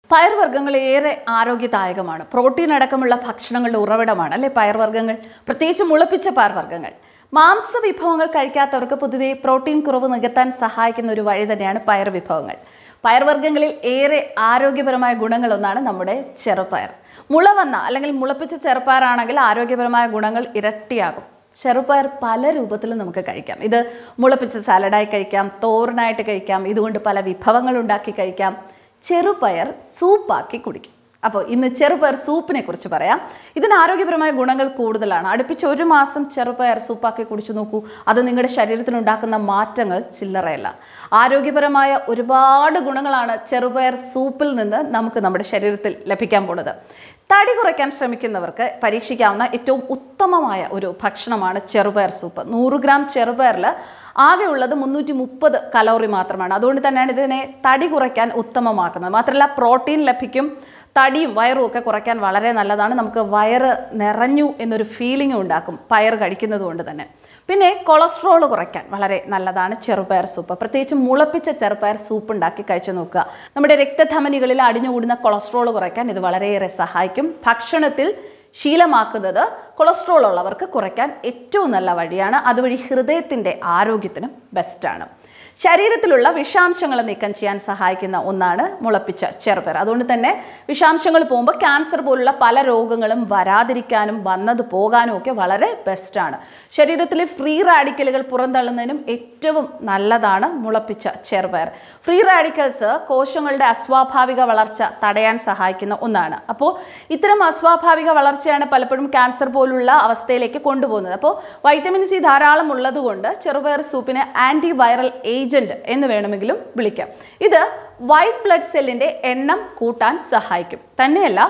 പയർവർഗ്ഗങ്ങൾ ഏറെ ആരോഗ്യദായകമാണ് പ്രോട്ടീൻ അടക്കമുള്ള ഭക്ഷണങ്ങളുടെ ഉറവിടമാണ് അല്ലേ പയർവർഗ്ഗങ്ങൾ പ്രത്യേകിച്ച് മുളപ്പിച്ച പയർവർഗ്ഗങ്ങൾ മാംസ വിഭവങ്ങൾ കഴിക്കാത്തവർക്ക് പൊതുവെ പ്രോട്ടീൻ കുറവ് നികത്താൻ സഹായിക്കുന്ന ഒരു വഴി തന്നെയാണ് പയർ വിഭവങ്ങൾ പയർവർഗ്ഗങ്ങളിൽ ഏറെ ആരോഗ്യപരമായ ഗുണങ്ങളൊന്നാണ് നമ്മുടെ ചെറുപയർ മുള വന്ന അല്ലെങ്കിൽ മുളപ്പിച്ച ചെറുപയറാണെങ്കിൽ ആരോഗ്യപരമായ ഗുണങ്ങൾ ഇരട്ടിയാകും ചെറുപയർ പല രൂപത്തിലും നമുക്ക് കഴിക്കാം ഇത് മുളപ്പിച്ച സാലഡായി കഴിക്കാം തോരനായിട്ട് കഴിക്കാം ഇതുകൊണ്ട് പല വിഭവങ്ങൾ ഉണ്ടാക്കി കഴിക്കാം ചെറുപയർ സൂപ്പാക്കി കുടിക്കും അപ്പോൾ ഇന്ന് ചെറുപയർ സൂപ്പിനെ കുറിച്ച് പറയാം ഇതിന് ആരോഗ്യപരമായ ഗുണങ്ങൾ കൂടുതലാണ് അടുപ്പിച്ച് ഒരു മാസം ചെറുപയർ സൂപ്പാക്കി കുടിച്ചു നോക്കൂ അത് നിങ്ങളുടെ ശരീരത്തിനുണ്ടാക്കുന്ന മാറ്റങ്ങൾ ചില്ലറയല്ല ആരോഗ്യപരമായ ഒരുപാട് ഗുണങ്ങളാണ് ചെറുപയർ സൂപ്പിൽ നിന്ന് നമുക്ക് നമ്മുടെ ശരീരത്തിൽ ലഭിക്കാൻ പോകുന്നത് തടി കുറയ്ക്കാൻ ശ്രമിക്കുന്നവർക്ക് പരീക്ഷിക്കാവുന്ന ഏറ്റവും ഉത്തമമായ ഒരു ഭക്ഷണമാണ് ചെറുപയർ സൂപ്പ് നൂറ് ഗ്രാം ചെറുപയറിൽ ആകെ ഉള്ളത് മുന്നൂറ്റി മുപ്പത് കലോറി മാത്രമാണ് അതുകൊണ്ട് തന്നെയാണ് ഇതിനെ തടി കുറയ്ക്കാൻ ഉത്തമമാക്കുന്നത് മാത്രമല്ല പ്രോട്ടീൻ ലഭിക്കും തടിയും വയറും ഒക്കെ കുറയ്ക്കാൻ വളരെ നല്ലതാണ് നമുക്ക് വയറ് നിറഞ്ഞു എന്നൊരു ഫീലിംഗ് ഉണ്ടാക്കും പയർ കഴിക്കുന്നത് കൊണ്ട് തന്നെ പിന്നെ കൊളസ്ട്രോൾ കുറയ്ക്കാൻ വളരെ നല്ലതാണ് ചെറുപയർ സൂപ്പ് പ്രത്യേകിച്ച് മുളപ്പിച്ച ചെറുപയർ സൂപ്പ് ഉണ്ടാക്കി കഴിച്ചു നോക്കുക നമ്മുടെ രക്തധമനികളിൽ അടിഞ്ഞുകൂടുന്ന കൊളസ്ട്രോൾ കുറയ്ക്കാൻ ഇത് വളരെയേറെ സഹായിക്കും ഭക്ഷണത്തിൽ ശീലമാക്കുന്നത് കൊളസ്ട്രോൾ ഉള്ളവർക്ക് കുറയ്ക്കാൻ ഏറ്റവും നല്ല വഴിയാണ് അതുവഴി ഹൃദയത്തിൻ്റെ ആരോഗ്യത്തിനും ബെസ്റ്റാണ് ശരീരത്തിലുള്ള വിഷാംശങ്ങൾ നീക്കം ചെയ്യാൻ സഹായിക്കുന്ന ഒന്നാണ് മുളപ്പിച്ച ചെറുപയർ അതുകൊണ്ട് തന്നെ വിഷാംശങ്ങൾ പോകുമ്പോൾ ക്യാൻസർ പോലുള്ള പല രോഗങ്ങളും വരാതിരിക്കാനും വന്നത് പോകാനും ഒക്കെ വളരെ ബെസ്റ്റാണ് ശരീരത്തിലെ ഫ്രീ റാഡിക്കലുകൾ പുറന്തള്ളുന്നതിനും ഏറ്റവും നല്ലതാണ് മുളപ്പിച്ച ചെറുപയർ ഫ്രീ റാഡിക്കൽസ് കോശങ്ങളുടെ അസ്വാഭാവിക വളർച്ച തടയാൻ സഹായിക്കുന്ന ഒന്നാണ് അപ്പോൾ ഇത്തരം അസ്വാഭാവിക വളർച്ചയാണ് പലപ്പോഴും ക്യാൻസർ പോലുള്ള അവസ്ഥയിലേക്ക് കൊണ്ടുപോകുന്നത് അപ്പോൾ വൈറ്റമിൻ സി ധാരാളം ഉള്ളതുകൊണ്ട് ചെറുപയർ സൂപ്പിന് ആൻറ്റി വൈറൽ ഏജന്റ് എന്ന് വേണമെങ്കിലും വിളിക്കാം ഇത് വൈറ്റ് ബ്ലഡ് സെല്ലിൻ്റെ എണ്ണം കൂട്ടാൻ സഹായിക്കും തന്നെയല്ല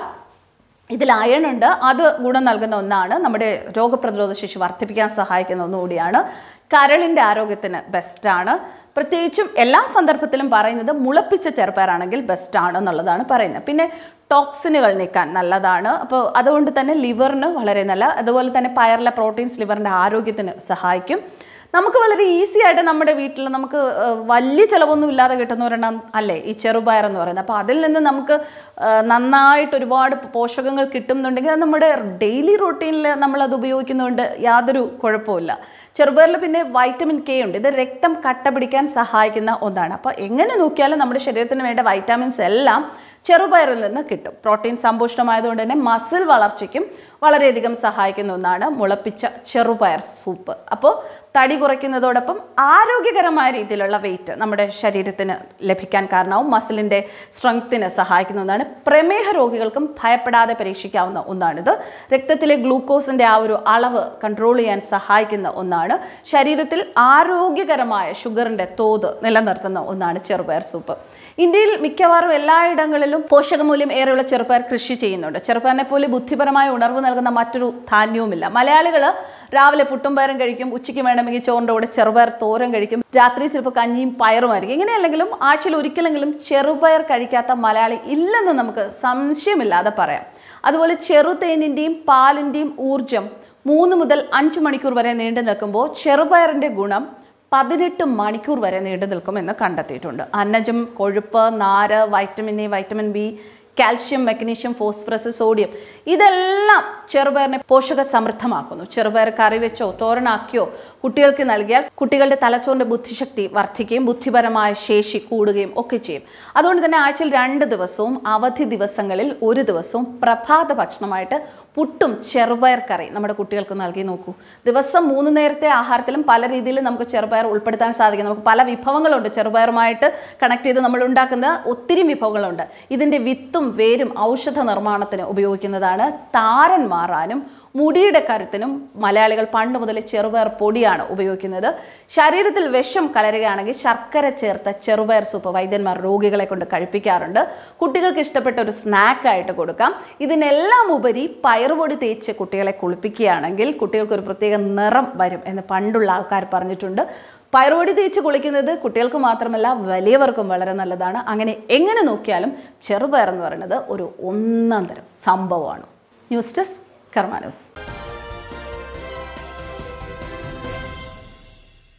ഇതിൽ അയൺ ഉണ്ട് അത് ഗുണം നൽകുന്ന ഒന്നാണ് നമ്മുടെ രോഗപ്രതിരോധ ശേഷി വർദ്ധിപ്പിക്കാൻ സഹായിക്കുന്ന ഒന്നുകൂടിയാണ് കരളിൻ്റെ ആരോഗ്യത്തിന് ബെസ്റ്റാണ് പ്രത്യേകിച്ചും എല്ലാ സന്ദർഭത്തിലും പറയുന്നത് മുളപ്പിച്ച ചെറുപ്പയറാണെങ്കിൽ ബെസ്റ്റാണ് എന്നുള്ളതാണ് പറയുന്നത് പിന്നെ ടോക്സിനുകൾ നീക്കാൻ നല്ലതാണ് അപ്പോൾ അതുകൊണ്ട് തന്നെ ലിവറിന് വളരെ നല്ല അതുപോലെ തന്നെ പയറിലെ പ്രോട്ടീൻസ് ലിവറിൻ്റെ ആരോഗ്യത്തിന് സഹായിക്കും നമുക്ക് വളരെ ഈസി ആയിട്ട് നമ്മുടെ വീട്ടിൽ നമുക്ക് ഏഹ്, വലിയ ചിലവൊന്നും ഇല്ലാതെ കിട്ടുന്ന ഒരെണ്ണം അല്ലേ ഈ ചെറുപയർ എന്ന് പറയുന്നത് അപ്പോൾ അതിൽ നിന്ന് നമുക്ക് ഏഹ്, നന്നായിട്ട് ഒരുപാട് പോഷകങ്ങൾ കിട്ടുന്നുണ്ടെങ്കിൽ അത് നമ്മുടെ ഡെയിലി റൂട്ടീനിൽ നമ്മളത് ഉപയോഗിക്കുന്നതുകൊണ്ട് യാതൊരു കുഴപ്പമില്ല ചെറുപയറിൽ പിന്നെ വൈറ്റമിൻ കെ ഉണ്ട് ഇത് രക്തം കട്ട പിടിക്കാൻ സഹായിക്കുന്ന ഒന്നാണ് അപ്പോൾ എങ്ങനെ നോക്കിയാലും നമ്മുടെ ശരീരത്തിന് വേണ്ട വൈറ്റാമിൻസ് എല്ലാം ചെറുപയറിൽ നിന്ന് കിട്ടും പ്രോട്ടീൻ സമ്പുഷ്ടമായതുകൊണ്ട് തന്നെ മസിൽ വളർച്ചയ്ക്കും വളരെയധികം സഹായിക്കുന്ന ഒന്നാണ് മുളപ്പിച്ച ചെറുപയർ സൂപ്പ് അപ്പോൾ തടി കുറയ്ക്കുന്നതോടൊപ്പം ആരോഗ്യകരമായ രീതിയിലുള്ള വെയിറ്റ് നമ്മുടെ ശരീരത്തിന് ലഭിക്കാൻ കാരണവും മസിലിൻ്റെ സ്ട്രെങ്ത്തിന് സഹായിക്കുന്ന ഒന്നാണ് പ്രമേഹ രോഗികൾക്കും ഭയപ്പെടാതെ പരീക്ഷിക്കാവുന്ന ഒന്നാണിത് രക്തത്തിലെ ഗ്ലൂക്കോസിൻ്റെ ആ ഒരു അളവ് കൺട്രോൾ ചെയ്യാൻ സഹായിക്കുന്ന ഒന്നാണ് ശരീരത്തിൽ ആരോഗ്യകരമായ ഷുഗറിൻ്റെ തോത് നിലനിർത്തുന്ന ഒന്നാണ് ചെറുപയർ സൂപ്പ് ഇന്ത്യയിൽ മിക്കവാറും എല്ലായിടങ്ങളിലും പോഷകമൂല്യം ഏറെയുള്ള ചെറുപയർ കൃഷി ചെയ്യുന്നുണ്ട് ചെറുപയറിനെ പോലെ ബുദ്ധിപരമായ ഉണർവ് നൽകുന്ന മറ്റൊരു ധാന്യവുമില്ല മലയാളികൾ രാവിലെ പുട്ടും പയറും കഴിക്കും ഉച്ചയ്ക്ക് വേണമെങ്കിൽ ചോറിൻ്റെ കൂടെ ചെറുപയർ തോരൻ കഴിക്കും രാത്രി ചിലപ്പോൾ കഞ്ഞിയും പയറുമായിരിക്കും ഇങ്ങനെയല്ലെങ്കിലും ആഴ്ചയിൽ ഒരിക്കലെങ്കിലും ചെറുപയർ കഴിക്കാത്ത മലയാളി ഇല്ലെന്ന് നമുക്ക് സംശയമില്ലാതെ പറയാം അതുപോലെ ചെറുതേനിൻ്റെയും പാലിൻ്റെയും ഊർജം മൂന്ന് മുതൽ അഞ്ച് മണിക്കൂർ വരെ നീണ്ടു നിൽക്കുമ്പോൾ ചെറുപയറിൻ്റെ ഗുണം പതിനെട്ട് മണിക്കൂർ വരെ നീണ്ടു നിൽക്കുമെന്ന് കണ്ടെത്തിയിട്ടുണ്ട് അന്നജം കൊഴുപ്പ് നാര് vitamin A vitamin B calcium magnesium phosphorus sodium ഇതെല്ലാം ചെറുപയറിനെ പോഷക സമൃദ്ധമാക്കുന്നു ചെറുപയർ കറി വെച്ചോ തോരനാക്കിയോ കുട്ടികൾക്ക് നൽകിയാൽ കുട്ടികളുടെ തലച്ചോറിൻ്റെ ബുദ്ധിശക്തി വർദ്ധിക്കുകയും ബുദ്ധിപരമായ ശേഷി കൂടുകയും ഒക്കെ ചെയ്യും അതുകൊണ്ട് തന്നെ ആഴ്ചയിൽ രണ്ട് ദിവസവും അവധി ദിവസങ്ങളിൽ ഒരു ദിവസവും പ്രഭാത ഭക്ഷണമായിട്ട് പുട്ടും ചെറുപയർ കറി നമ്മുടെ കുട്ടികൾക്ക് നൽകി നോക്കൂ ദിവസം മൂന്ന് നേരത്തെ ആഹാരത്തിലും പല രീതിയിലും നമുക്ക് ചെറുപയർ ഉൾപ്പെടുത്താൻ സാധിക്കും നമുക്ക് പല വിഭവങ്ങളുണ്ട് ചെറുപയറുമായിട്ട് കണക്ട് ചെയ്ത് നമ്മൾ ഉണ്ടാക്കുന്ന ഒത്തിരി വിഭവങ്ങളുണ്ട് ഇതിൻ്റെ വിത്തും വേരും ഔഷധ നിർമ്മാണത്തിന് ഉപയോഗിക്കുന്നതാണ് താരൻ മാറാനും മുടിയുടെ കരുത്തിനും മലയാളികൾ പണ്ട് മുതൽ ചെറുപയർ പൊടിയാണ് ഉപയോഗിക്കുന്നത് ശരീരത്തിൽ വിഷം കലരുകയാണെങ്കിൽ ശർക്കര ചേർത്ത ചെറുപയർ സൂപ്പ് വൈദ്യന്മാർ രോഗികളെ കൊണ്ട് കഴിപ്പിക്കാറുണ്ട് കുട്ടികൾക്ക് ഇഷ്ടപ്പെട്ട ഒരു സ്നാക്കായിട്ട് കൊടുക്കാം ഇതിനെല്ലാം ഉപരി പയറുപൊടി തേച്ച് കുട്ടികളെ കുളിപ്പിക്കുകയാണെങ്കിൽ കുട്ടികൾക്ക് ഒരു പ്രത്യേക നിറം വരും എന്ന് പണ്ടുള്ള ആൾക്കാർ പറഞ്ഞിട്ടുണ്ട് പയറുപൊടി തേച്ച് കുളിക്കുന്നത് കുട്ടികൾക്ക് മാത്രമല്ല വലിയവർക്കും വളരെ നല്ലതാണ് അങ്ങനെ എങ്ങനെ നോക്കിയാലും ചെറുപയർ എന്ന് പറയുന്നത് ഒരു ഒന്നാം തരം സംഭവമാണ് ന്യൂസ് ഡെസ്ക് കർമാനോസ്